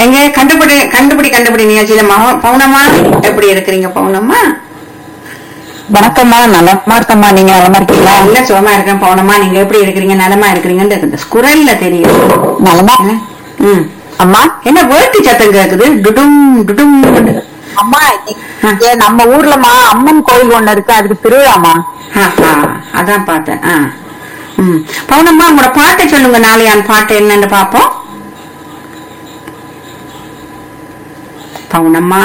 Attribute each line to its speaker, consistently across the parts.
Speaker 1: எங்க கண்டுபிடி கண்டுபிடி கண்டுபிடி நிகழ்ச்சியில மௌ- பௌனமா எப்படி இருக்கிறீங்க பௌனமா
Speaker 2: வணக்கம்மா நலமா இருக்கம்மா நீங்க நலமா இருக்கீங்களா
Speaker 1: நல்ல சுகமா இருக்கேன் பௌனமா நீங்க எப்படி இருக்கிறீங்க நலமா இருக்கிறீங்கன்னு இந்த குரல்ல தெரியும்
Speaker 2: நலமா
Speaker 1: ம்
Speaker 2: அம்மா
Speaker 1: என்ன வேட்டி சத்தம் கேக்குது டுடும் டுடும்
Speaker 2: அம்மா இங்க நம்ம ஊர்லமா அம்மன் கோயில் ஒண்ணு இருக்கு அதுக்கு திருவிழாமா
Speaker 1: ஆஹா, அதான் பார்த்தேன் ஆ. ம் பௌனம்மா உங்களோட பாட்டை சொல்லுங்க நாளையான் பாட்டு என்னன்னு பாப்போம் பௌனம்மா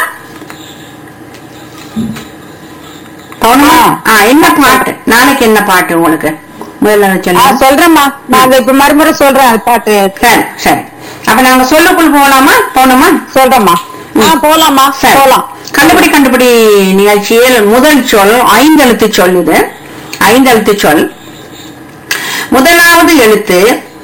Speaker 1: பௌனம்மா ஆ என்ன பாட்டு நாளைக்கு என்ன பாட்டு உங்களுக்கு முதல்ல அதை
Speaker 2: ஆ,
Speaker 1: சொல்லுங்க
Speaker 2: சொல்றேம்மா நாங்க இப்ப மறுமுறை சொல்றேன் அது பாட்டு
Speaker 1: சரி சரி அப்ப நாங்க சொல்லுக்குள் போகலாமா போனோமா
Speaker 2: சொல்றேம்மா ஆ போலாமா
Speaker 1: சரி.
Speaker 2: போலாம்
Speaker 1: கண்டுபிடி கண்டுபிடி நிகழ்ச்சியில் முதல் சொல் ஐந்தெழுத்து சொல் இது ஐந்தெழுத்து சொல் முதலாவது எழுத்து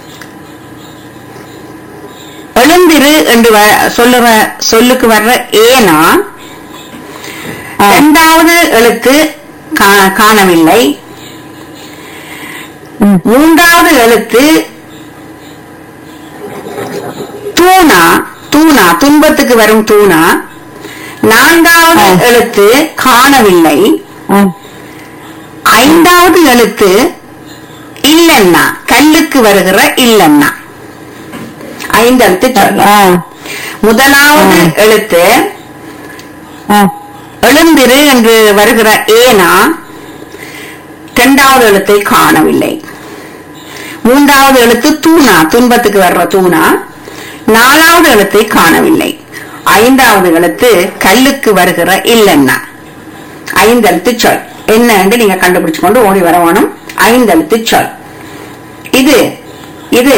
Speaker 1: எழுந்திரு என்று வ- சொல்லுற சொல்லுக்கு வர்ற ஏனா
Speaker 2: ஆ.
Speaker 1: இரண்டாவது எழுத்து கா- காணவில்லை
Speaker 2: ம்.
Speaker 1: மூன்றாவது எழுத்து தூணா தூணா துன்பத்துக்கு வரும் தூணா நான்காவது
Speaker 2: ஆ.
Speaker 1: எழுத்து காணவில்லை
Speaker 2: ஆ.
Speaker 1: ஐந்தாவது எழுத்து இல்லன்னா கல்லுக்கு வருகிற இல்லன்னா ஐந்து எழுத்து சொல்
Speaker 2: ஆ.
Speaker 1: முதலாவது
Speaker 2: ஆ.
Speaker 1: எழுத்து
Speaker 2: ஆ.
Speaker 1: எழுந்திரு என்று வருகிற ஏனா இரண்டாவது எழுத்தை காணவில்லை மூன்றாவது எழுத்து தூணா துன்பத்துக்கு வர்ற தூணா நாலாவது எழுத்தை காணவில்லை ஐந்தாவது எழுத்து கல்லுக்கு வருகிற இல்லன்னா ஐந்தெழுத்து சொல் என்ன என்று நீங்க கண்டுபிடிச்சு கொண்டு ஓடி வரவானும் ஐந்தெழுத்து சொல் இது இது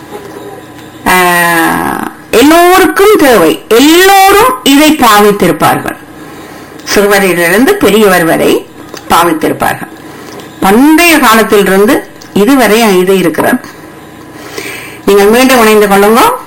Speaker 1: ஆஹ், எல்லோருக்கும் தேவை எல்லோரும் இதை பாவித்திருப்பார்கள் சிறுவரிலிருந்து பெரியவர் வரை பாவித்திருப்பார்கள் பண்டைய காலத்திலிருந்து இதுவரை இது இருக்கிறது நீங்கள் மீண்டும் இணைந்து கொள்ளுங்க